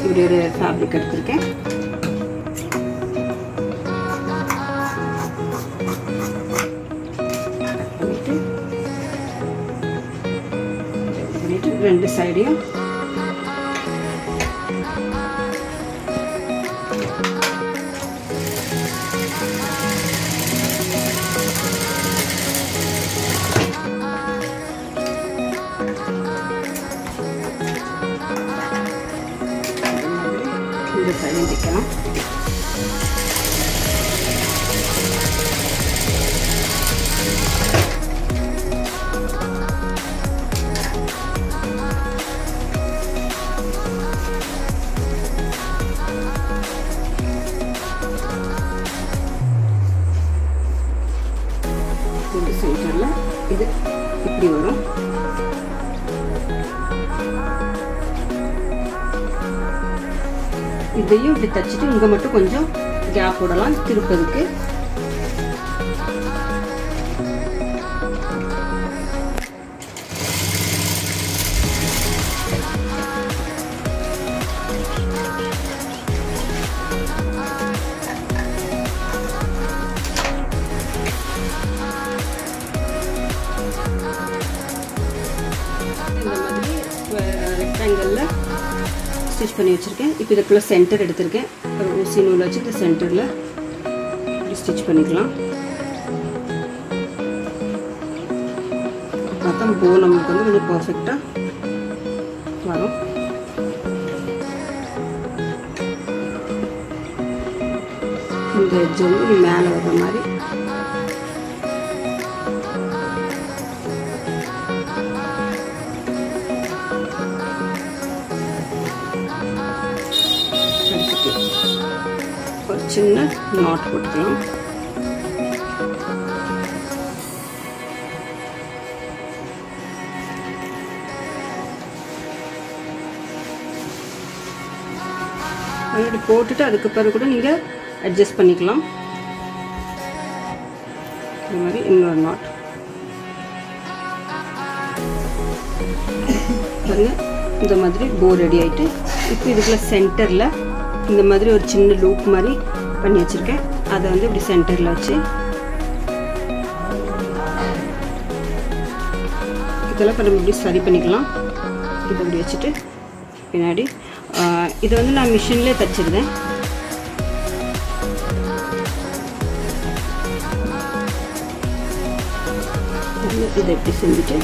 இப்படி ஒரு ஃபேப்ரிக் எடுத்திருக்கேன் பண்ணிட்டு பண்ணிட்டு ரெண்டு சைடையும் இந்த சைடும் தைக்கலாம் இந்த சென்டரில் இது இப்படி வரும் இதையும் இப்படி தச்சுட்டு இங்கே மட்டும் கொஞ்சம் கேப் விடலாம் திருப்பதுக்கு இந்த மாதிரி ரெக்டாங்கிளில் ஸ்டிச் பண்ணி வச்சுருக்கேன் இப்போ இதுக்குள்ளே சென்டர் எடுத்திருக்கேன் ஒரு ஊசி நூல் வச்சு இந்த சென்டரில் இப்படி ஸ்டிச் பண்ணிக்கலாம் பார்த்தா போ நமக்கு வந்து கொஞ்சம் பர்ஃபெக்டாக வரும் இந்த எட்ஜ் வந்து மேலே வர்ற மாதிரி எடுத்துட்டு ஒரு சின்ன நாட் போட்டுக்கலாம் அப்படி போட்டுட்டு அதுக்கு பிறகு கூட நீங்கள் அட்ஜஸ்ட் பண்ணிக்கலாம் இந்த மாதிரி இன்னொரு நாட் பாருங்க இந்த மாதிரி போ ரெடி ஆயிட்டு இப்போ இதுக்குள்ள சென்டரில் இந்த மாதிரி ஒரு சின்ன லூப் மாதிரி பண்ணி வச்சுருக்கேன் அதை வந்து இப்படி சென்டரில் வச்சு இதெல்லாம் இப்போ நம்ம இப்படி சரி பண்ணிக்கலாம் இதை இப்படி வச்சுட்டு பின்னாடி ஆஹ், இதை வந்து நான் மிஷின்லேயே தச்சிருந்தேன் இதை இப்படி செஞ்சுட்டு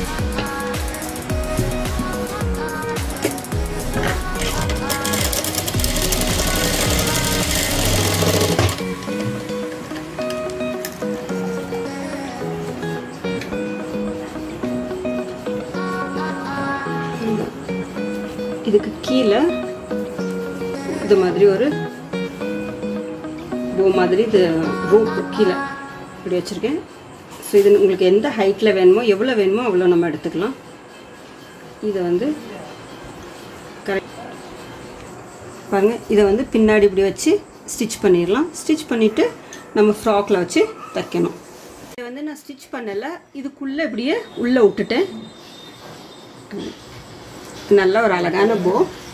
இதுக்கு கீழே இது மாதிரி ஒரு போ மாதிரி இது ரோப் கீழே இப்படி வச்சுருக்கேன் ஸோ இது உங்களுக்கு எந்த ஹைட்டில் வேணுமோ எவ்வளோ வேணுமோ அவ்வளோ நம்ம எடுத்துக்கலாம் இதை வந்து கரெக்ட் பாருங்கள் இதை வந்து பின்னாடி இப்படி வச்சு ஸ்டிச் பண்ணிடலாம் ஸ்டிச் பண்ணிவிட்டு நம்ம ஃப்ராக்கில் வச்சு தைக்கணும் இதை வந்து நான் ஸ்டிச் பண்ணலை இதுக்குள்ளே இப்படியே உள்ளே விட்டுட்டேன் நல்ல ஒரு அழகான போ